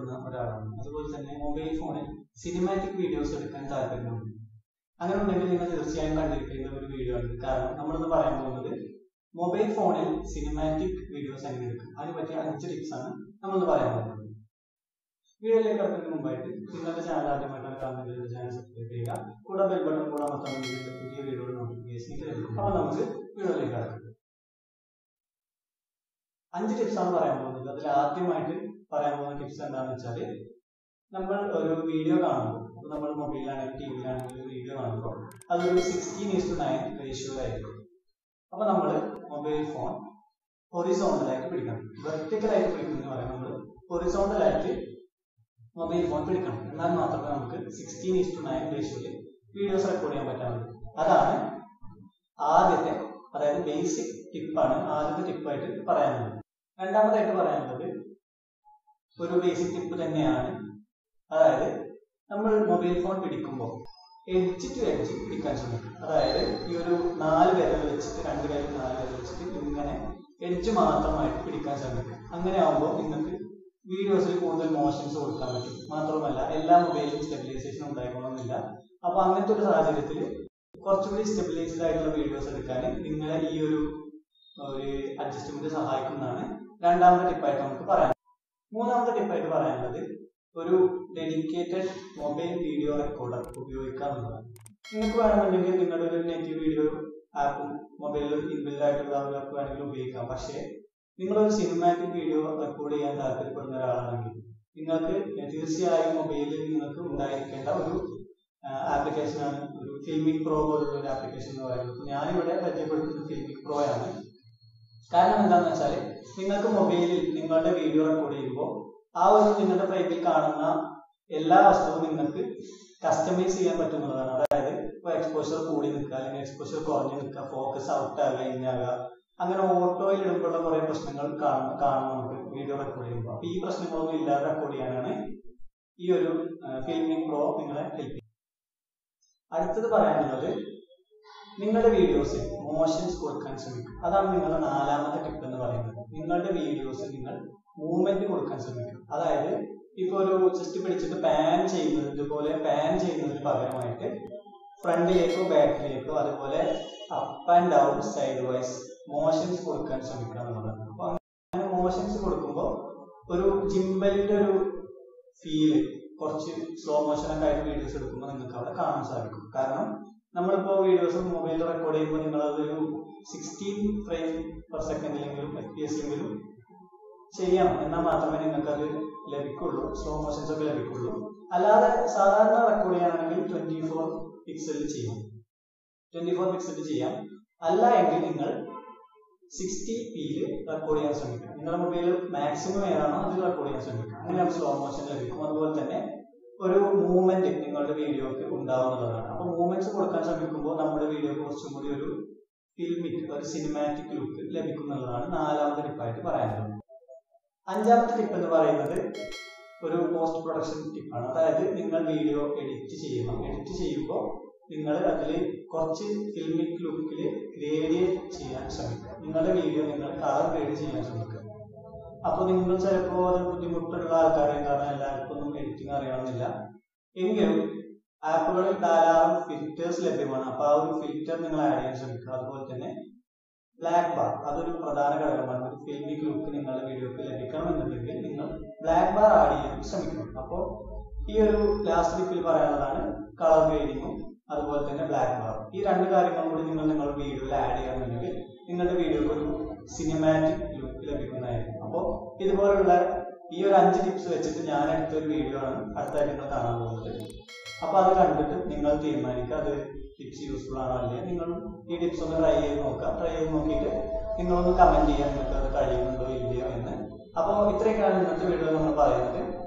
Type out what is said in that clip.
ഇഷ്ടപ്പെടുന്ന ഒരാളാണ് അതുപോലെ തന്നെ മൊബൈൽ ഫോണിൽ സിനിമാറ്റിക് വീഡിയോസ് എടുക്കാൻ താല്പര്യമുണ്ട് അങ്ങനെ ഉണ്ടെങ്കിൽ നിങ്ങൾ തീർച്ചയായും കണ്ടിരിക്കേണ്ട ഒരു വീഡിയോ ആണ് കാരണം നമ്മളിന്ന് പറയാൻ പോകുന്നത് മൊബൈൽ ഫോണിൽ സിനിമാറ്റിക് വീഡിയോസ് എങ്ങനെ എടുക്കും അതിനെ പറ്റിയ അഞ്ച് ടിപ്സ് ആണ് നമ്മളിന്ന് പറയാൻ പോകുന്നത് വീഡിയോയിലേക്ക് കടക്കുന്നതിന് മുമ്പായിട്ട് നിങ്ങളുടെ ചാനൽ ആദ്യമായിട്ടാണ് കാണുന്നത് ചാനൽ സബ്സ്ക്രൈബ് ചെയ്യുക കൂടെ ബെൽ ബട്ടൺ കൂടെ അമർത്താൻ വേണ്ടിയിട്ട് പുതിയ വീഡിയോയുടെ നോട്ടിഫിക്കേഷൻ ലഭിക്കും അപ്പോൾ നമുക്ക് വീഡിയോയിലേക്ക് കടക്കാം അഞ്ച് ടിപ്സ് ആണ് പറയാൻ പോകുന്നത് അതിൽ ആദ്യമായിട്ട് പറയാൻ പോകുന്ന ടിപ്സ് എന്താണെന്ന് വെച്ചാൽ നമ്മൾ ഒരു വീഡിയോ കാണുമ്പോൾ അപ്പോൾ നമ്മൾ മൊബൈലിലാണെങ്കിൽ ടി വിയിലാണെങ്കിൽ ഒരു വീഡിയോ കാണുമ്പോൾ അതൊരു സിക്സ്റ്റീൻ ഈസ് ടു നയൻ റേഷ്യോയിലായിരിക്കും അപ്പോൾ നമ്മൾ മൊബൈൽ ഫോൺ ഹൊറിസോണ്ടലായിട്ട് പിടിക്കണം വെർട്ടിക്കലായിട്ട് പിടിക്കുന്ന പറയാം നമ്മൾ ഹൊറിസോണ്ടലായിട്ട് മൊബൈൽ ഫോൺ പിടിക്കണം എന്നാൽ മാത്രമേ നമുക്ക് സിക്സ്റ്റീൻ ഈസ് ടു നയൻ റേഷ്യോയിൽ വീഡിയോസ് റെക്കോർഡ് ചെയ്യാൻ പറ്റാവുള്ളൂ അതാണ് ആദ്യത്തെ അതായത് ബേസിക് ടിപ്പാണ് ആദ്യത്തെ ടിപ്പായിട്ട് പറയാനുള്ളത് രണ്ടാമതായിട്ട് പറയാനുള്ളത് ഒരു ബേസിക് ടിപ്പ് തന്നെയാണ് അതായത് നമ്മൾ മൊബൈൽ ഫോൺ പിടിക്കുമ്പോൾ എഡ്ജ് ടു എഡ്ജ് പിടിക്കാൻ ശ്രമിക്കും അതായത് ഈ ഒരു നാല് വിരൽ വെച്ചിട്ട് രണ്ട് വിരൽ നാല് വിരൽ വെച്ചിട്ട് ഇങ്ങനെ എഡ്ജ് മാത്രമായിട്ട് പിടിക്കാൻ ശ്രമിക്കും അങ്ങനെ ആകുമ്പോൾ നിങ്ങൾക്ക് വീഡിയോസിൽ കൂടുതൽ മോഷൻസ് കൊടുക്കാൻ പറ്റും മാത്രമല്ല എല്ലാ മൊബൈലിലും സ്റ്റെബിലൈസേഷൻ ഉണ്ടായിക്കൊള്ളുന്നില്ല അപ്പൊ അങ്ങനത്തെ ഒരു സാഹചര്യത്തിൽ കുറച്ചുകൂടി സ്റ്റെബിലൈസ്ഡ് ആയിട്ടുള്ള വീഡിയോസ് എടുക്കാൻ നിങ്ങളെ ഈ ഒരു ഒരു അഡ്ജസ്റ്റ്മെന്റ് സഹായിക്കുന്നതാണ് രണ്ടാമത്തെ ടിപ്പായിട്ട് നമുക്ക് പറയാം മൂന്നാമത്തെ ടിപ്പായിട്ട് പറയാനുള്ളത് ഒരു ഡെഡിക്കേറ്റഡ് മൊബൈൽ വീഡിയോ റെക്കോർഡർ ഉപയോഗിക്കുക എന്നുള്ളതാണ് നിങ്ങൾക്ക് വേണമെന്നുണ്ടെങ്കിൽ നിങ്ങളുടെ ഒരു നെറ്റ് വീഡിയോ ആപ്പ് മൊബൈലിൽ ഇൻബിൽഡ് ആയിട്ടുള്ള ഒരു ആപ്പ് വേണമെങ്കിൽ ഉപയോഗിക്കാം പക്ഷേ നിങ്ങളൊരു സിനിമാറ്റിക് വീഡിയോ റെക്കോർഡ് ചെയ്യാൻ താല്പര്യപ്പെടുന്ന ഒരാളാണെങ്കിൽ നിങ്ങൾക്ക് തീർച്ചയായും മൊബൈലിൽ നിങ്ങൾക്ക് ഉണ്ടായിരിക്കേണ്ട ഒരു ആപ്ലിക്കേഷനാണ് ഒരു ഫിൽമിക് പ്രോ പോലുള്ള ഒരു ആപ്ലിക്കേഷൻ എന്ന് പറയുന്നത് ഞാനിവിടെ പരിചയപ്പെടുത്തുന്നത് ഫിൽമിക് പ്രോ ആണ് കാരണം എന്താണെന്ന് വെച്ചാൽ നിങ്ങൾക്ക് മൊബൈലിൽ നിങ്ങളുടെ വീഡിയോ റെക്കോർഡ് ചെയ്യുമ്പോൾ ആ ഒരു നിങ്ങളുടെ ഫ്രെയിമിൽ കാണുന്ന എല്ലാ വസ്തുവും നിങ്ങൾക്ക് കസ്റ്റമൈസ് ചെയ്യാൻ പറ്റുന്നതാണ് അതായത് ഇപ്പോൾ എക്സ്പോഷർ കൂടി നിൽക്കുക അല്ലെങ്കിൽ എക്സ്പോഷർ കുറഞ്ഞു നിൽക്കുക ഫോക്കസ് ഔട്ട് ആകുക ഇന്നാകുക അങ്ങനെ ഓട്ടോയിൽ ഇടുമ്പോഴുള്ള കുറെ പ്രശ്നങ്ങൾ കാണും കാണും നമുക്ക് വീഡിയോ റെക്കോർഡ് ചെയ്യുമ്പോൾ അപ്പൊ ഈ പ്രശ്നങ്ങളൊന്നും ഇല്ലാതെ റെക്കോർഡ് ചെയ്യാനാണ് ഈ ഒരു ഫിൽമിംഗ് പ്രോ നിങ്ങളെ ഹെൽപ്പ് ചെയ്യും അടുത്തത് പറയാനുള്ളത് നിങ്ങളുടെ വീഡിയോസിൽ മോഷൻസ് കൊടുക്കാൻ ശ്രമിക്കും അതാണ് നിങ്ങളുടെ നാലാമത്തെ ടിപ്പ് എന്ന് പറയുന്നത് നിങ്ങളുടെ വീഡിയോസ് നിങ്ങൾ മൂവ്മെന്റ് കൊടുക്കാൻ ശ്രമിക്കും അതായത് ഇപ്പൊ ഒരു ജസ്റ്റ് പിടിച്ചിട്ട് പാൻ ചെയ്യുന്നത് ഇതുപോലെ പാൻ ചെയ്യുന്നതിന് പകരമായിട്ട് ഫ്രണ്ടിലേക്കോ ബാക്കിലേക്കോ അതുപോലെ up and down side wise motions കൊടുക്കാൻ ശ്രമിക്കുക എന്നുള്ളതാണ് അപ്പൊ അങ്ങനെ മോഷൻസ് കൊടുക്കുമ്പോൾ ഒരു ജിംബലിന്റെ ഒരു ഫീല് കുറച്ച് സ്ലോ മോഷൻ ഒക്കെ ആയിട്ട് വീഡിയോസ് എടുക്കുമ്പോൾ നിങ്ങൾക്ക് അവിടെ കാണാൻ സാധിക്കും കാരണം നമ്മളിപ്പോ വീഡിയോസ് മൊബൈലിൽ റെക്കോർഡ് ചെയ്യുമ്പോൾ നിങ്ങൾ അതൊരു സിക്സ്റ്റീൻ ഫ്രെയിം പെർ സെക്കൻഡിലെങ്കിലും എഫ് പി എസിലെങ്കിലും ചെയ്യണം എന്നാൽ മാത്രമേ നിങ്ങൾക്ക് അത് ലഭിക്കുള്ളൂ സ്ലോ മോഷൻസ് ഒക്കെ ലഭിക്കുള്ളൂ അല്ലാതെ സാധാരണ റെക്കോർഡ് ചെയ്യാനാണെങ്കിൽ ട്വന്റി ഫോർ പിക്സലിൽ ചെയ്യാം ട്വന്റി ഫോർ പിക്സലിൽ ചെയ്യാം അല്ല എങ്കിൽ നിങ്ങൾ സിക്സ്റ്റി പിയിൽ റെക്കോർഡ് ചെയ്യാൻ ശ്രമിക്കുക നിങ്ങളുടെ മൊബൈൽ മാക്സിമം ഏതാണോ അതിൽ റെക്കോർഡ് ചെയ്യാൻ ശ്രമിക്കുക അങ്ങനെ സ്ലോ മോഷൻ ലഭിക്കും അതുപോലെ തന്നെ ഒരു മൂവ്മെന്റ് നിങ്ങളുടെ വീഡിയോക്ക് ഉണ്ടാവുന്നതാണ് അപ്പൊ മൂവ്മെന്റ്സ് കൊടുക്കാൻ ശ്രമിക്കുമ്പോൾ നമ്മുടെ വീഡിയോക്ക് കുറച്ചും കൂടി ഒരു ഫിൽമിക് ഒരു സിനിമാറ്റിക് ലുക്ക് ലഭിക്കുന്നുള്ളതാണ് നാലാമത്തെ ടിപ്പായിട്ട് പറയാനുള്ളത് അഞ്ചാമത്തെ ടിപ്പ് എന്ന് പറയുന്നത് ഒരു പോസ്റ്റ് പ്രൊഡക്ഷൻ ടിപ്പാണ് അതായത് നിങ്ങൾ വീഡിയോ എഡിറ്റ് ചെയ്യണം എഡിറ്റ് ചെയ്യുമ്പോൾ നിങ്ങൾ അതിൽ കുറച്ച് ഫിൽമിക് ലുക്കിൽ ഗ്രേഡിയേറ്റ് ചെയ്യാൻ ശ്രമിക്കുക നിങ്ങളുടെ വീഡിയോ നിങ്ങൾ കളർ ഗ്രേഡ് ചെയ്യാൻ ശ്രമിക്കുക അപ്പോൾ നിങ്ങൾ ചിലപ്പോൾ അത് ബുദ്ധിമുട്ടുള്ള ആൾക്കാരെ കാരണം എല്ലാവർക്കും ഒന്നും എഡിറ്റിംഗ് അറിയണമെന്നില്ല എങ്കിലും ആപ്പുകളിൽ ധാരാളം ഫിൽറ്റേഴ്സ് ലഭ്യമാണ് അപ്പോൾ ആ ഒരു ഫിൽറ്റർ നിങ്ങൾ ആഡ് ചെയ്യാൻ ശ്രമിക്കുക അതുപോലെ തന്നെ ബ്ലാക്ക് ബാർ അതൊരു പ്രധാന ഘടകമാണ് ഒരു ഫിൽമിക് ലുക്ക് നിങ്ങളുടെ വീഡിയോക്ക് ലഭിക്കണമെന്നുണ്ടെങ്കിൽ നിങ്ങൾ ബ്ലാക്ക് ബാർ ആഡ് ചെയ്യാൻ ശ്രമിക്കണം അപ്പോൾ ഈ ഒരു ലാസ്റ്റ് ടിപ്പിൽ പറയാനുള്ളതാണ് കളർ ഗ്രേഡിങ്ങും അതുപോലെ തന്നെ ബ്ലാക്ക് ബാർ ഈ രണ്ട് കാര്യങ്ങളും കൂടി നിങ്ങൾ നിങ്ങളുടെ വീഡിയോയിൽ ആഡ് ചെയ്യണമെന്നുണ്ടെങ്കിൽ നിങ്ങളുടെ വീഡിയോക്ക് ഒരു സിനിമാറ്റിക് ലുക്ക് ലഭിക്കുന്നതായിരിക്കും അപ്പോൾ ഇതുപോലുള്ള ഈ ഒരു അഞ്ച് ടിപ്സ് വെച്ചിട്ട് ഞാൻ എടുത്ത ഒരു വീഡിയോ ആണ് അടുത്തായിട്ട് നിങ്ങൾ കാണാൻ പോകുന്നത് അപ്പോൾ അത് കണ്ടിട്ട് നിങ്ങൾ തീരുമാനിക്കുക അത് ടിപ്സ് യൂസ്ഫുൾ ആണോ അല്ലേ നിങ്ങൾ ഈ ടിപ്സ് ഒന്ന് ട്രൈ ചെയ്ത് നോക്കുക ട്രൈ ചെയ്ത് നോക്കിയിട്ട് നിങ്ങളൊന്ന് കമന്റ് ചെയ്യാൻ നിങ്ങൾക്ക് അത് കഴിയുന്നുണ്ടോ ഇല്ലയോ എന്ന് അപ്പോൾ ഇത്രയൊക്കെയാണ് ഇന്നത്തെ വീഡിയോ നമ്മൾ പറയുന്നത്